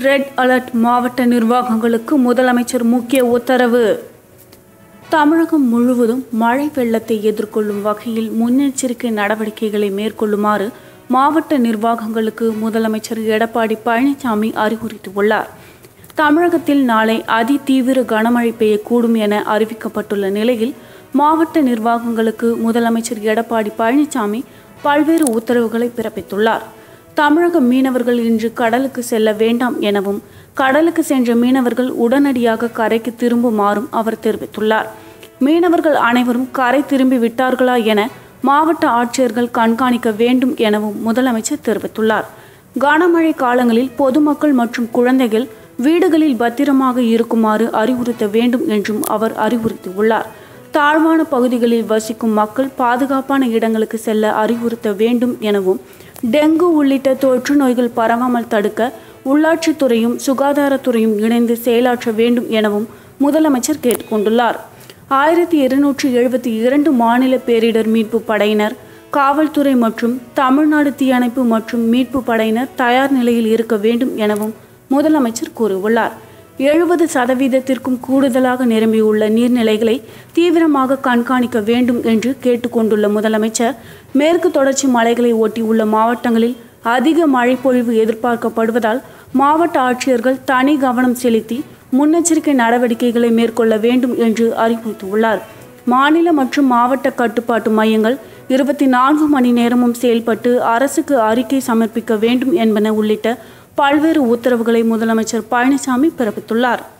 red alert மாவட்ட நிர்வாகங்களுக்கு முதலமைச்சர் முக்கிய உத்தரவு தமிழகம் முழுவதும் மழை வெள்ளத்தை எதிர்கொள்ளும் வகையில் முன்னெச்சரிக்கை நடவடிக்கைகளை மேற்கொள்ளுமாறு மாவட்ட நிர்வாகங்களுக்கு முதலமைச்சர் எடப்பாடி பழனிசாமி அறிவுறுத்தியுள்ளார் தமிழகத்தில் நாளை அதி தீவிர கனமழை பெய்யக்கூடும் என அறிவிக்கப்பட்டுள்ள நிலையில் மாவட்ட நிர்வாகங்களுக்கு முதலமைச்சர் எடப்பாடி பழனிசாமி பல்வேறு உத்தரவுகளை பிறப்பித்துள்ளார் தமிழக மீனவர்கள் இன்று கடலுக்கு செல்ல வேண்டாம் எனவும் கடலுக்கு சென்ற மீனவர்கள் உடனடியாக கரைக்கு திரும்புமாறும் அவர் தெரிவித்துள்ளார் மீனவர்கள் அனைவரும் கரை திரும்பி விட்டார்களா என மாவட்ட ஆட்சியர்கள் கண்காணிக்க வேண்டும் எனவும் முதலமைச்சர் தெரிவித்துள்ளார் கனமழை காலங்களில் பொதுமக்கள் மற்றும் குழந்தைகள் வீடுகளில் பத்திரமாக இருக்குமாறு அறிவுறுத்த வேண்டும் என்றும் அவர் அறிவுறுத்தியுள்ளார் தாழ்வான பகுதிகளில் வசிக்கும் மக்கள் பாதுகாப்பான இடங்களுக்கு செல்ல அறிவுறுத்த வேண்டும் எனவும் டெங்கு உள்ளிட்ட தொற்று நோய்கள் பரவாமல் தடுக்க உள்ளாட்சித்துறையும் சுகாதாரத்துறையும் இணைந்து செயலாற்ற வேண்டும் எனவும் முதலமைச்சர் கேட்டுக்கொண்டுள்ளார் ஆயிரத்தி இருநூற்றி எழுபத்தி இரண்டு மாநில பேரிடர் மீட்பு படையினர் காவல்துறை மற்றும் தமிழ்நாடு தீயணைப்பு மற்றும் மீட்பு படையினர் தயார் நிலையில் இருக்க வேண்டும் எனவும் முதலமைச்சர் கூறியுள்ளார் எழுபது சதவீதத்திற்கும் கூடுதலாக நிரம்பியுள்ள நீர்நிலைகளை தீவிரமாக கண்காணிக்க வேண்டும் என்று கேட்டுக்கொண்டுள்ள முதலமைச்சர் மேற்கு தொடர்ச்சி மலைகளை ஒட்டியுள்ள மாவட்டங்களில் அதிக மழைப்பொழிவு எதிர்பார்க்கப்படுவதால் மாவட்ட ஆட்சியர்கள் தனி கவனம் செலுத்தி முன்னெச்சரிக்கை நடவடிக்கைகளை மேற்கொள்ள வேண்டும் என்று அறிவுறுத்தியுள்ளார் மாநில மற்றும் மாவட்ட கட்டுப்பாட்டு மையங்கள் இருபத்தி நான்கு மணி நேரமும் செயல்பட்டு அரசுக்கு அறிக்கை சமர்ப்பிக்க வேண்டும் என்பன உள்ளிட்ட பல்வேறு உத்தரவுகளை முதலமைச்சர் பழனிசாமி பிறப்பித்துள்ளார்